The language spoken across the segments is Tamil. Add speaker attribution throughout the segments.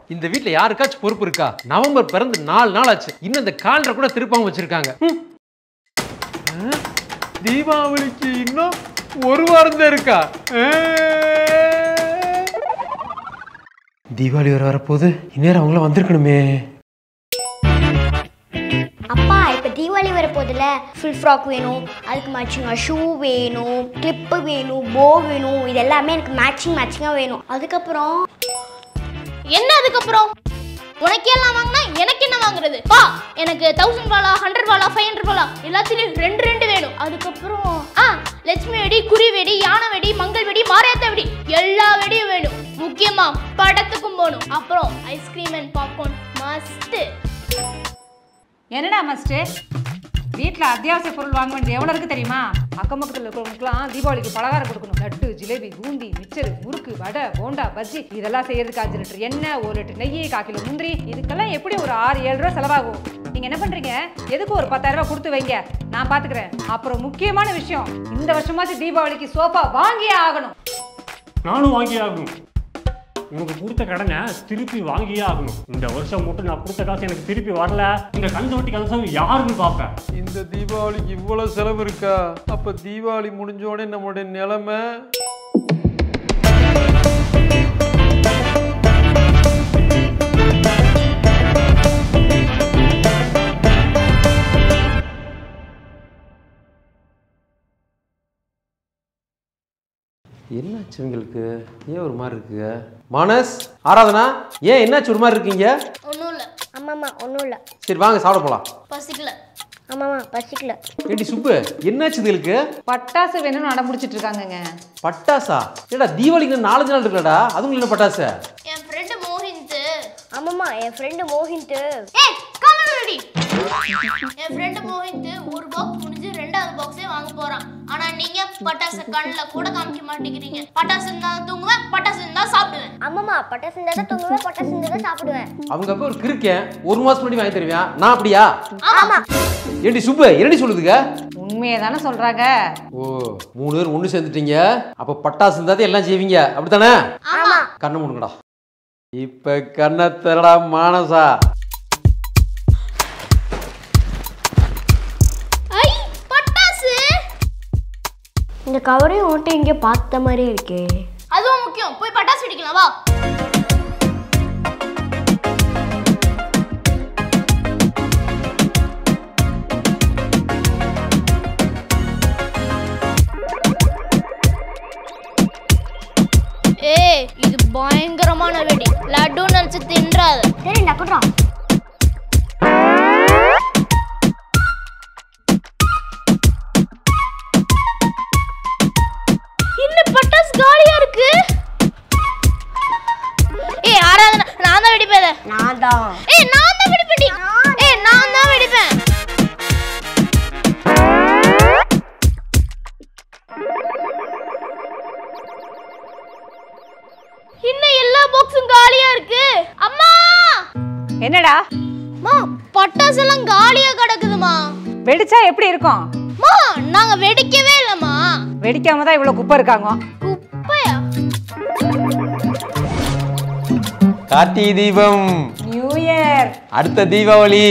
Speaker 1: இந்த வீட்ல யாருக்காச்சும் பொறுப்பு இருக்கா நவம்பர் பிறந்து நாலு நாள் ஆச்சு இன்னும் இந்த காலரை கூட திருப்பாம வச்சிருக்காங்க ஹம். ஆ? தீபாவளிக்கு இன்னும் ஒரு வாரம் தான் இருக்கா ஆ? தீபாவளி வர வரப்போகுது இந்நேரம் அவங்களாம் வந்திருக்கணுமே
Speaker 2: அப்பா இப்போ தீபாவளி வரப்போதில்ல ஃபுல் ஃப்ராக் வேணும் அதுக்கு மேட்சிங்காக ஷூ வேணும் கிளிப்பு வேணும் போ வேணும் இது எல்லாமே எனக்கு மேட்சிங் மேட்சிங்காக வேணும் அதுக்கப்புறம்
Speaker 3: என்ன அதுக்கப்புறம் உனக்கு எல்லாம் வாங்கினா எனக்கு என்ன வாங்குறது பா எனக்கு தௌசண்ட் வாலா ஹண்ட்ரட் வாலா ஃபைவ் ஹண்ட்ரட் வாலா எல்லாத்துலயும் ரெண்டு ரெண்டு வேணும் அதுக்கப்புறம் ஆ லட்சுமி வெடி குறி வெடி யானை வெடி மங்கள் வெடி மாரியாத்த வெடி எல்லா வெடியும் வேணும் முக்கியமா படத்துக்கும் போகணும் அப்புறம் ஐஸ்கிரீம் அண்ட் பாப்கார்ன் மஸ்ட்
Speaker 4: என்னடா மஸ்டர் வீட்டில் அத்தியாவசிய பொருள் வாங்க வேண்டியது எவ்வளோ இருக்கு தெரியுமா அக்கம் பக்கத்தில் இருக்கிறவங்களுக்குலாம் தீபாவளிக்கு பலகாரம் கொடுக்கணும் லட்டு ஜிலேபி பூந்தி மிச்சர் முறுக்கு வடை போண்டா பஜ்ஜி இதெல்லாம் செய்யறதுக்கு அஞ்சு லிட்டர் எண்ணெய் ஒரு லிட்டர் நெய் கால் கிலோ முந்திரி இதுக்கெல்லாம் எப்படி ஒரு ஆறு ஏழு ரூபா செலவாகும் நீங்க என்ன பண்றீங்க எதுக்கு ஒரு பத்தாயிரம் ரூபாய் கொடுத்து வைங்க நான் பாத்துக்கிறேன் அப்புறம் முக்கியமான விஷயம் இந்த வருஷமாச்சும் தீபாவளிக்கு சோஃபா வாங்கியே ஆகணும்
Speaker 5: நானும் வாங்கி ஆகணும் உனக்கு கொடுத்த கடனை திருப்பி வாங்கியே ஆகணும் இந்த வருஷம் மட்டும் நான் கொடுத்த காசு எனக்கு திருப்பி வரல இந்த கஞ்ச வட்டி கலசம் யாருன்னு பார்ப்பேன்
Speaker 1: இந்த தீபாவளிக்கு இவ்வளவு செலவு இருக்கா அப்ப தீபாவளி முடிஞ்ச உடனே நம்மளுடைய நிலைமை என்னாச்சு இவங்களுக்கு ஏன் ஒரு மாதிரி இருக்கு மானஸ் ஆராதனா ஏன் என்னாச்சு ஒரு மாதிரி இருக்கீங்க
Speaker 3: ஒன்றும் இல்லை
Speaker 2: ஆமாம்மா ஒன்றும் இல்லை
Speaker 1: சரி வாங்க சாப்பிட போலாம்
Speaker 3: பசிக்கல
Speaker 2: ஆமாம்மா பசிக்கல
Speaker 1: ஏடி சுப்பு என்னாச்சு இதுகளுக்கு
Speaker 4: பட்டாசு வேணும்னு அடம் பிடிச்சிட்டு இருக்காங்கங்க
Speaker 1: பட்டாசா ஏடா தீபாவளிக்கு இன்னும் நாலஞ்சு நாள் இருக்குல்லடா அதுவும் என்ன பட்டாசு
Speaker 3: என் ஃப்ரெண்டு மோஹின்த்து
Speaker 2: ஆமாம்மா என் ஃப்ரெண்டு மோஹின்ட்டு
Speaker 3: ஏய் கமல் ரெடி என் ஃப்ரெண்டு மோஹித் ஒரு பாக்ஸ் முடிஞ்சு ரெண்டாவது பாக்ஸே வாங்க போறான் ஆனா நீங்க பட்டாசு கண்ணில் கூட காமிக்க மாட்டேங்கிறீங்க பட்டாசு இருந்தா தூங்குவேன் பட்டாசு இருந்தா சாப்பிடுவேன்
Speaker 2: ஆமாம்மா பட்டாசு இருந்தால் தான் தூங்குவேன் பட்டாசு இருந்தால் தான் சாப்பிடுவேன்
Speaker 1: அவங்க அப்ப ஒரு கிறுக்கேன் ஒரு மாசம் முன்னாடி வாங்கி தருவியா நான் அப்படியா
Speaker 3: ஆமா
Speaker 1: ஏண்டி சுப்பு என்னடி சொல்லுதுங்க
Speaker 4: உண்மையை தானே சொல்றாங்க
Speaker 1: ஓ மூணு பேர் ஒண்ணு சேர்ந்துட்டீங்க அப்ப பட்டாசு இருந்தாதே எல்லாம் செய்வீங்க அப்படித்தானே
Speaker 3: ஆமா
Speaker 1: கண்ணை மூடுங்கடா இப்ப கண்ணை திறடா மானசா
Speaker 3: ஐ பட்டாசு
Speaker 2: இந்த கவரையும் ஓட்ட இங்கே பார்த்த மாதிரியே இருக்கே
Speaker 3: அதுவும் முக்கியம் போய் பட்டாசு வெடிக்கலாம் வா ஏய் இது பயங்கரமான வெடி லட்டு நினைச்சு தின்றாத
Speaker 2: சரி நக்குறா
Speaker 3: இன்னும் பட்டாசு காலியா இருக்கு ஏய் ஆராதனா நான் தான் வெடிப்பேன் இதை.
Speaker 2: நான் தான்
Speaker 3: ஏய் நான் தான் வெடிப்பேன் டி. ஏய் நான் தான் வெடிப்பேன் இன்னும் எல்லா பாக்ஸும் காலியா இருக்கு அம்மா
Speaker 4: என்னடா
Speaker 3: மா பட்டாசு எல்லாம் காலியா கிடக்குதுமா
Speaker 4: வெடிச்சா எப்படி இருக்கும்
Speaker 3: மா நாங்க வெடிக்கவே இல்லம்மா
Speaker 4: வெடிக்காம தான் இவ்வளோ குப்பை இருக்காங்க
Speaker 3: குப்பையா
Speaker 1: கார்த்திகை தீபம்
Speaker 4: நியூ இயர்
Speaker 1: அடுத்த தீபாவளி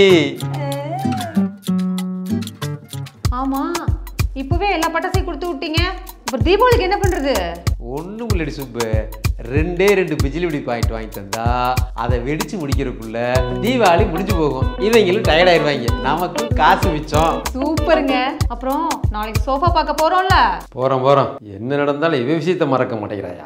Speaker 4: ஆமா இப்பவே எல்லா பட்டாசையும் கொடுத்து விட்டீங்க அப்புறம் தீபாவளிக்கு என்ன பண்றது
Speaker 1: ஒண்ணும் இல்லடி சுப்பு ரெண்டே ரெண்டு பிஜிலி வெடி பாயிண்ட் வாங்கி தந்தா அதை வெடிச்சு முடிக்கிறதுக்குள்ள தீபாவளி முடிஞ்சு போகும் இவங்களும் டயர்ட் ஆயிடுவாங்க நமக்கு காசு மிச்சம்
Speaker 4: சூப்பருங்க அப்புறம் நாளைக்கு சோஃபா பார்க்க போறோம்ல
Speaker 1: போறோம் போறோம் என்ன நடந்தாலும் இவ விஷயத்த மறக்க மாட்டேங்கிறாயா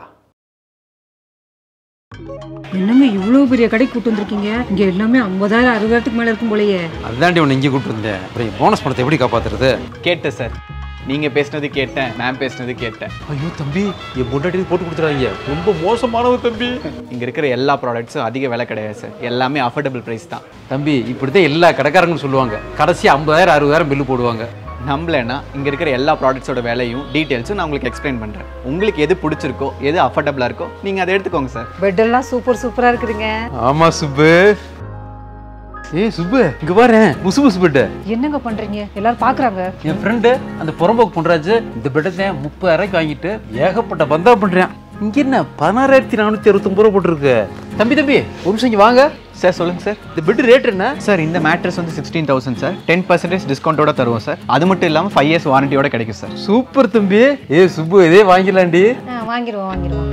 Speaker 4: என்னங்க இவ்வளோ பெரிய கடை கூட்டு வந்திருக்கீங்க இங்க எல்லாமே ஐம்பதாயிரம் அறுபதாயிரத்துக்கு மேல இருக்கும் போலயே
Speaker 1: அதுதாண்டி உன்னை இங்கே கூட்டு வந்தேன் அப்புறம் போனஸ் பணத்தை எப்படி காப்பாத்துறது
Speaker 6: கேட்டேன் சார் நீங்கள் பேசுனது கேட்டேன் மேம் பேசுனது கேட்டேன்
Speaker 1: ஐயோ தம்பி என் பொண்டாட்டி போட்டு கொடுத்துறாங்க ரொம்ப மோசமானவ தம்பி
Speaker 6: இங்கே இருக்கிற எல்லா ப்ராடக்ட்ஸும் அதிக விலை கிடையாது சார் எல்லாமே அஃபோர்டபுள் ப்ரைஸ் தான்
Speaker 1: தம்பி இப்படித்தான் எல்லா கடைக்காரங்களும் சொல்லுவாங்க கடைசி ஐம்பதாயிரம் அறுபதாயிரம் பில்லு போடுவாங்க
Speaker 6: நம்பலைன்னா இங்கே இருக்கிற எல்லா ப்ராடக்ட்ஸோட விலையும் டீட்டெயில்ஸும் நான் உங்களுக்கு எக்ஸ்பிளைன் பண்ணுறேன் உங்களுக்கு எது பிடிச்சிருக்கோ எது அஃபோர்டபுளாக இருக்கோ நீங்கள் அதை எடுத்துக்கோங்க சார்
Speaker 4: பெட் எல்லாம் சூப்பர் சூப்பரா இருக்குதுங்க
Speaker 1: ஆமா சுப்பு ஏய் சுப்பு இங்க பாரு முசு முசு பெட்டு
Speaker 4: என்னங்க பண்றீங்க எல்லாரும் பாக்குறாங்க
Speaker 1: என் ஃப்ரெண்டு அந்த புறம்போக்கு பொன்ராஜ் இந்த பெட்டத்தை முப்பதாயிரம் ரூபாய்க்கு வாங்கிட்டு ஏகப்பட்ட பந்தா பண்றேன்
Speaker 7: இங்க என்ன பதினாறாயிரத்தி நானூத்தி அறுபத்தொன்பது ரூபா போட்டிருக்கு
Speaker 1: தம்பி தம்பி ஒரு நிமிஷம் இங்க வாங்க
Speaker 6: சார் சொல்லுங்க சார்
Speaker 1: இந்த பெட் ரேட் என்ன
Speaker 6: சார் இந்த மேட்ரஸ் வந்து sixteen thousand sir ten percentage டிஸ்கவுண்ட்டோட தருவோம் சார் அது மட்டும் இல்லாமல் ஃபைவ் இயர்ஸ் வாரண்டியோட கிடைக்கும் சார்
Speaker 1: சூப்பர் தம்பி ஏ சுப்பு இதே வாங்கிடலாண்டி
Speaker 4: ஆ வாங்கிடுவோம் வாங்கிடுவோம்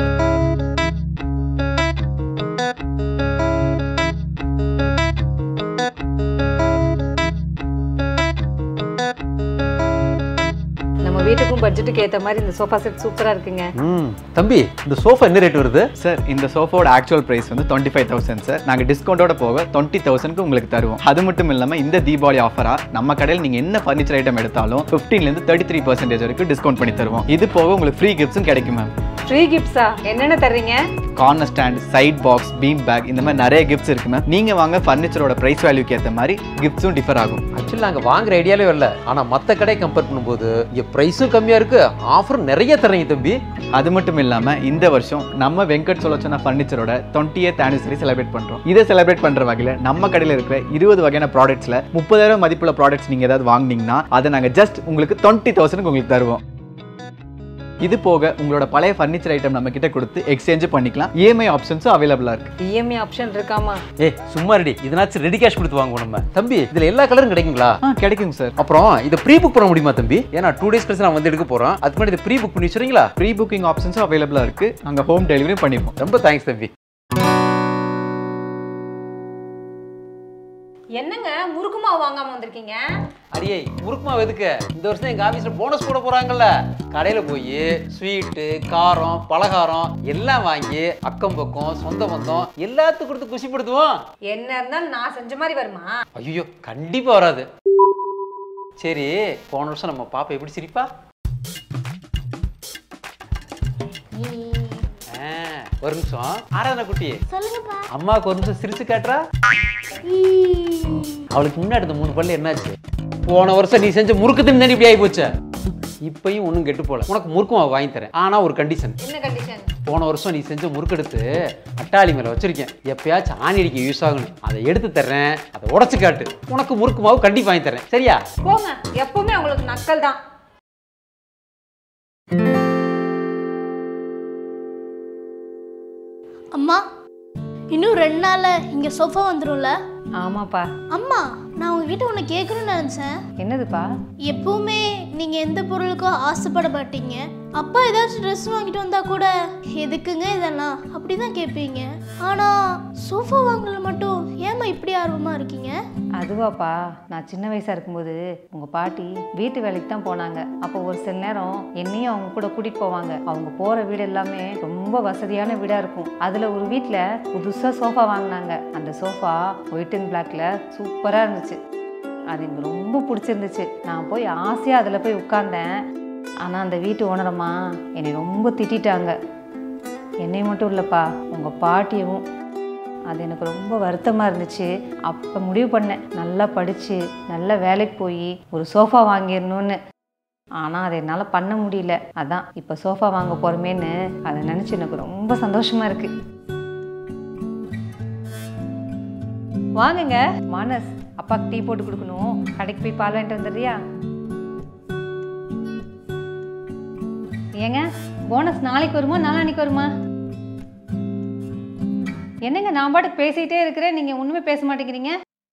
Speaker 4: நம்ம வீட்டுக்கும் பட்ஜெட்டுக்கு ஏற்ற மாதிரி இந்த சோஃபா செட் சூப்பராக இருக்குங்க
Speaker 1: ம் தம்பி இந்த சோஃபா என்ன ரேட் வருது
Speaker 6: சார் இந்த சோஃபாவோட ஆக்சுவல் பிரைஸ் வந்து டுவெண்ட்டி ஃபைவ் தௌசண்ட் சார் நாங்கள் டிஸ்கவுண்டோட போக டுவெண்ட்டி தௌசண்ட்க்கு உங்களுக்கு தருவோம் அது மட்டும் இல்லாமல் இந்த தீபாவளி ஆஃபராக நம்ம கடையில் நீங்கள் என்ன ஃபர்னிச்சர் ஐட்டம் எடுத்தாலும் ஃபிஃப்டீன்லேருந்து தேர்ட்டி த்ரீ பர்சன்டேஜ் வரைக்கும் டிஸ்கவுண்ட் பண்ணி தருவோம் இது போக உங்களுக்கு ஃப்ரீ கிஃப்ட்ஸும் கிடைக்கும் மேம்
Speaker 4: ஃப்ரீ கிஃப்ட்ஸா என்னென்ன தர்றீங்க
Speaker 6: corner stand side box bean bag இந்த மாதிரி நிறைய கிஃப்ட்ஸ் இருக்கு மேம் நீங்கள் வாங்க ஃபர்னிச்சரோட ப்ரைஸ் வேல்யூக்கு ஏற்ற மாதிரி கிஃப்ட்ஸும் டிஃபர் ஆகும்
Speaker 1: ஆக்சுவலி நாங்கள் வாங்குற ஐடியாலே வரல ஆனால் மற்ற கடையை கம்பேர் பண்ணும்போது இங்கே ப்ரைஸும் கம்மியாக இருக்கு ஆஃபரும் நிறைய தரீங்க தம்பி
Speaker 6: அது மட்டும் இல்லாமல் இந்த வருஷம் நம்ம வெங்கட் சொலச்சனா ஃபர்னிச்சரோட டுவெண்ட்டியத் ஆனிவர்சரி செலிப்ரேட் பண்ணுறோம் இதை செலிப்ரேட் பண்ணுற வகையில் நம்ம கடையில் இருக்கிற இருபது வகையான ப்ராடக்ட்ஸில் முப்பதாயிரம் மதிப்புள்ள ப்ராடக்ட்ஸ் நீங்கள் ஏதாவது வாங்குனீங்கன்னா அதை நாங்கள் ஜஸ்ட் உங்களுக்கு டுவெண்ட்டி தௌசண்ட்க்கு உங்களுக்கு தருவோம் இது போக உங்களோட பழைய ஃபர்னிச்சர் ஐட்டம் நம்ம கிட்ட கொடுத்து எக்ஸ்சேஞ்ச் பண்ணிக்கலாம் இஎம்ஐ ஆப்ஷன்ஸும் அவைலபிளாக இருக்கு
Speaker 4: இஎம்ஐ ஆப்ஷன் இருக்காமா
Speaker 7: ஏ சும்மா ரெடி இதனாச்சும் ரெடி கேஷ் கொடுத்து வாங்குவோம் நம்ம
Speaker 1: தம்பி இதில் எல்லா கலரும் கிடைக்குங்களா
Speaker 6: ஆ கிடைக்குங்க சார்
Speaker 1: அப்புறம் இதை ப்ரீ புக் பண்ண முடியுமா தம்பி
Speaker 7: ஏன்னா டூ டேஸ் கழிச்சு நான் வந்து எடுக்க போறோம் அதுக்கு முன்னாடி இதை ப்ரீ புக் பண்ணி வச்சுறீங்களா
Speaker 6: ப்ரீ புக்கிங் ஆப்ஷன்ஸும் அவைலபிளாக இருக்கு நாங்கள் ஹோம் டெலிவரியும் பண்ணிடுவோம்
Speaker 1: ரொம்ப தேங்க்ஸ் தம்பி
Speaker 4: என்னங்க முறுக்கு மாவு வாங்காம வந்திருக்கீங்க
Speaker 1: அடியே முறுக்குமா எதுக்கு இந்த வருஷம் எங்க ஆபீஸ்ல போனஸ் போட போறாங்கல்ல கடையில போய் ஸ்வீட்டு காரம் பலகாரம் எல்லாம் வாங்கி அக்கம் பக்கம் சொந்த பந்தம் எல்லாத்துக்கும் கொடுத்து குஷிப்படுத்துவோம்
Speaker 4: என்ன இருந்தாலும் நான் செஞ்ச மாதிரி வருமா
Speaker 1: ஐயோ கண்டிப்பா வராது சரி போன வருஷம் நம்ம பாப்பா எப்படி சிரிப்பா ஆ, ஒரு நிமிஷம் ஆராதனா குட்டி
Speaker 2: சொல்லுங்கப்பா
Speaker 1: அம்மாவுக்கு ஒரு நிமிஷம் சிரிச்சு காட்டுறா அவளுக்கு முன்னாடி இந்த மூணு பல்லு என்னாச்சு போன வருஷம் நீ செஞ்ச முறுக்கு தின்னு தானே இப்படி ஆகி போச்ச இப்பயும் ஒன்றும் கெட்டு போல உனக்கு முறுக்கு மாவு வாங்கி தரேன் ஆனா ஒரு கண்டிஷன்
Speaker 4: என்ன கண்டிஷன்
Speaker 1: போன வருஷம் நீ செஞ்ச முறுக்கெடுத்து அட்டாளி மேல வச்சிருக்கேன் எப்பயாச்சும் ஆணி அடிக்க யூஸ் ஆகணும் அதை எடுத்து தர்றேன் அதை உடச்சு காட்டு உனக்கு முறுக்கு மாவு கண்டிப்பா வாங்கி தரேன் சரியா
Speaker 4: போங்க எப்பவுமே உங்களுக்கு நக்கல் தான்
Speaker 3: அம்மா இன்னும் ரெண்டு நாள்ல இங்க சோஃபா வந்துரும்ல
Speaker 4: ஆமாப்பா
Speaker 3: அம்மா நான் உங்ககிட்ட ஒன்று கேட்கணும்னு நினச்சேன்
Speaker 4: என்னதுப்பா
Speaker 3: எப்பவுமே நீங்க எந்த பொருளுக்கும் ஆசைப்பட மாட்டீங்க அப்பா ஏதாச்சும் ட்ரெஸ் வாங்கிட்டு வந்தா கூட எதுக்குங்க இதெல்லாம் அப்படிதான் கேட்பீங்க ஆனா சோஃபா வாங்கல மட்டும் ஏமா இப்படி ஆர்வமா இருக்கீங்க
Speaker 4: அதுவாப்பா நான் சின்ன வயசா இருக்கும்போது உங்க பாட்டி வீட்டு வேலைக்கு தான் போனாங்க அப்போ ஒரு சில நேரம் என்னையும் அவங்க கூட கூட்டிட்டு போவாங்க அவங்க போற வீடு எல்லாமே ரொம்ப வசதியான வீடா இருக்கும் அதுல ஒரு வீட்ல புதுசா சோஃபா வாங்கினாங்க அந்த சோஃபா ஒயிட் அண்ட் பிளாக்ல சூப்பரா இருந்துச்சு அது எனக்கு ரொம்ப பிடிச்சிருந்துச்சு நான் போய் ஆசையா அதுல போய் உட்கார்ந்தேன் ஆனா அந்த வீட்டு ஓனரம்மா என்னை ரொம்ப திட்டிட்டாங்க என்னை மட்டும் இல்லைப்பா உங்கள் பாட்டியவும் அது எனக்கு ரொம்ப வருத்தமாக இருந்துச்சு அப்போ முடிவு பண்ணேன் நல்லா படித்து நல்ல வேலைக்கு போய் ஒரு சோஃபா வாங்கிடணும்னு ஆனால் அதை என்னால் பண்ண முடியல அதான் இப்போ சோஃபா வாங்க போகிறோமேன்னு அதை நினச்சி எனக்கு ரொம்ப சந்தோஷமாக இருக்குது வாங்குங்க மானஸ் அப்பாக்கு டீ போட்டு கொடுக்கணும் கடைக்கு போய் பால் வாங்கிட்டு வந்துடுறியா ஏங்க போனஸ் நாளைக்கு வருமா நாளான்னைக்கு வருமா என்னங்க நான் பாட்டுக்கு பேசிக்கிட்டே இருக்கிறேன் நீங்கள் ஒன்றுமே பேச மாட்டேங்கிறீங்க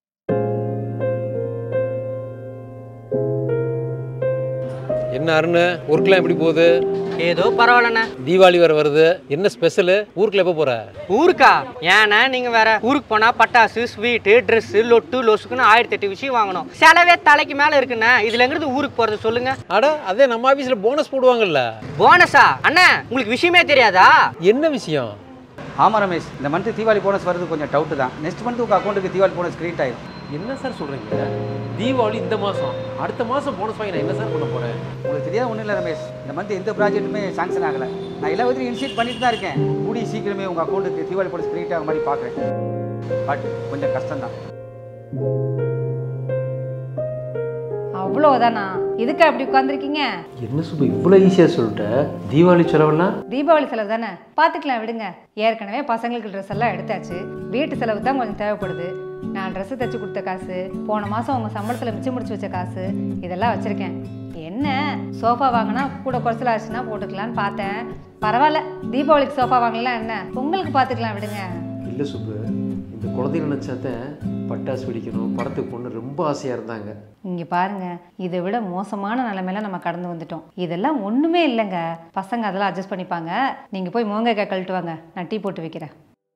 Speaker 1: என்ன அருண் ஒர்க்லாம் எப்படி போகுது
Speaker 8: ஏதோ பரவாயில்லண்ணே
Speaker 1: தீபாவளி வர வருது என்ன ஸ்பெஷலு ஊருக்குள்ள எப்போ போற
Speaker 8: ஊருக்கா ஏண்ணே நீங்க வேற ஊருக்கு போனா பட்டாசு ஸ்வீட்டு Dress லொட்டு லொசுக்குன்னு ஆயிரத்தி எட்டு விஷயம் வாங்கணும் செலவே தலைக்கு மேல இருக்குண்ணே இதுல எங்கிறது ஊருக்கு போறது சொல்லுங்க
Speaker 1: அட அதே நம்ம ஆபீஸ்ல போனஸ் போடுவாங்கல்ல
Speaker 8: போனஸா அண்ணா உங்களுக்கு விஷயமே தெரியாதா
Speaker 1: என்ன விஷயம்
Speaker 9: ஆமாம் ரமேஷ் இந்த மந்த்து தீபாவளி போனஸ் வருது கொஞ்சம் டவுட்டு தான் நெக்ஸ்ட் மந்த் உங்கள் அக்கௌண்ட்டுக்கு தீபாவளி போனஸ் கிரியேட் ஆயிடும்
Speaker 1: என்ன சார் சொல்றீங்க தீபாவளி இந்த மாசம் அடுத்த மாசம் போனஸ் வாங்கி நான் என்ன சார் பண்ண போறேன்
Speaker 9: உங்களுக்கு தெரியாத ஒன்றும் இல்லை ரமேஷ் இந்த மந்த் எந்த ப்ராஜெக்ட்டுமே சாங்ஷன் ஆகலை நான் எல்லா விதத்தையும் இனிஷியேட் பண்ணிட்டு தான் இருக்கேன் கூடிய சீக்கிரமே உங்கள் அக்கௌண்ட்டுக்கு தீபாவளி போனஸ் கிரியேட் ஆகிற மாதிரி பார்க்குறேன் பட் கொஞ்சம் கஷ்டம்தான்
Speaker 4: அவ்வளோதானா இதுக்கு அப்படி உட்காந்துருக்கீங்க
Speaker 1: என்ன சுப்பு இவ்வளோ ஈஸியாக சொல்லிட்ட தீபாவளி செலவெல்லாம்
Speaker 4: தீபாவளி செலவு தானே பார்த்துக்கலாம் விடுங்க ஏற்கனவே பசங்களுக்கு ட்ரெஸ் எல்லாம் எடுத்தாச்சு வீட்டு செலவு தான் கொஞ்சம் தேவைப்படுது நான் ட்ரெஸ்ஸு தைச்சு கொடுத்த காசு போன மாதம் உங்கள் சம்பளத்தில் மிச்சம் முடிச்சு வச்ச காசு இதெல்லாம் வச்சுருக்கேன் என்ன என்ன சோஃபா வாங்கினா கூட குறைச்சல் ஆச்சுன்னா போட்டுக்கலான்னு பார்த்தேன் பரவாயில்ல தீபாவளிக்கு சோஃபா வாங்கலாம் என்ன பொங்கலுக்கு பார்த்துக்கலாம் விடுங்க
Speaker 1: இல்லை சுப்பு இந்த குழந்தைங்க நினச்சாதான் பட்டாசு வெடிக்கணும் படத்துக்கு பொண்ணு ரொம்ப ஆசையாக இருந்தாங்க
Speaker 4: இங்கே பாருங்க இதை விட மோசமான நிலைமையில நம்ம கடந்து வந்துட்டோம் இதெல்லாம் ஒன்றுமே இல்லைங்க பசங்க அதெல்லாம் அட்ஜஸ்ட் பண்ணிப்பாங்க நீங்கள் போய் முருங்கைக்காய் கழட்டு வாங்க நான் டீ போட்டு வைக்கிறேன்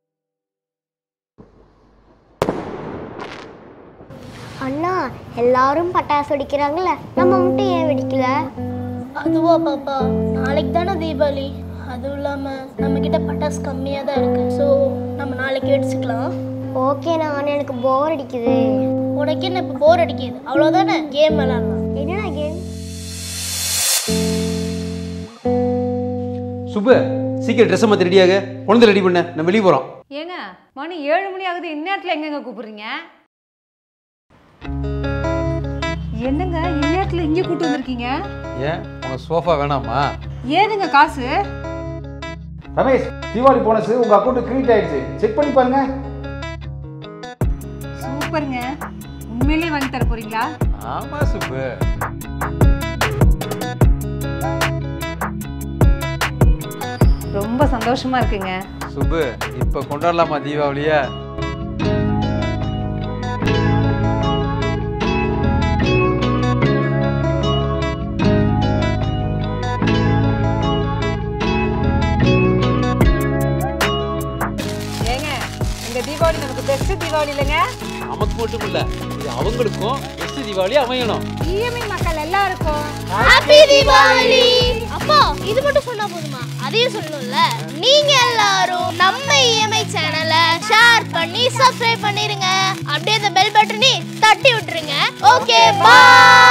Speaker 2: அண்ணா எல்லாரும் பட்டாசு வெடிக்கிறாங்கல்ல நம்ம மட்டும் ஏன் வெடிக்கல
Speaker 3: அதுவா பாப்பா நாளைக்கு தானே தீபாவளி அதுவும் இல்லாமல் நம்மக்கிட்ட பட்டாசு கம்மியாக தான் இருக்கு ஸோ நம்ம நாளைக்கு வெடிச்சுக்கலாம்
Speaker 2: ஓகே நான் எனக்கு போர் அடிக்குது
Speaker 3: உனக்கு என்ன இப்போ போர் அடிக்குது அவ்வளோதானே கேம் விளாட்லாம்
Speaker 2: என்னடா கேம்
Speaker 1: சுப்பு சீக்கிரம் ட்ரெஸ்ஸை மாற்றி ரெடியாக குழந்தை ரெடி பண்ண நம்ம வெளியே போகிறோம்
Speaker 4: ஏங்க மணி ஏழு மணி ஆகுது இந்நேரத்தில் எங்கெங்க கூப்பிடுறீங்க என்னங்க இந்நேரத்தில் இங்கே கூட்டு வந்திருக்கீங்க
Speaker 1: ஏன் உனக்கு சோஃபா வேணாமா
Speaker 4: ஏதுங்க காசு
Speaker 9: ரமேஷ் தீபாவளி போனஸ் உங்க அக்கௌண்ட் கிரெடிட் ஆயிடுச்சு செக் பண்ணி பாருங்க
Speaker 4: சூப்பருங்க உண்மையிலேயே வாங்கி தர போறீங்களா
Speaker 1: ஆமாம் சுப்பு
Speaker 4: ரொம்ப சந்தோஷமா இருக்குங்க
Speaker 1: சுப்பு இப்போ கொண்டாடலாமா தீபாவளியை
Speaker 4: ஏங்க இந்த தீபாவளி நமக்கு பெஸ்ட் தீபாவளி இல்லைங்க
Speaker 1: நமக்கு மட்டும் இல்லை இது அவங்களுக்கும் பெஸ்ட் தீபாவளி அமையணும்
Speaker 4: இஎம்ஐ மக்கள் எல்லாருக்கும்
Speaker 3: ஹாப்பி தீபாவளி அப்பா இது மட்டும் சொன்னா போதுமா அதையும் சொல்லணும்ல நீங்க எல்லாரும் நம்ம இஎம்ஐ சேனலை ஷேர் பண்ணி சப்ஸ்கிரைப் பண்ணிருங்க அப்படியே அந்த பெல் பட்டனை தட்டி விட்டுருங்க ஓகே பாய்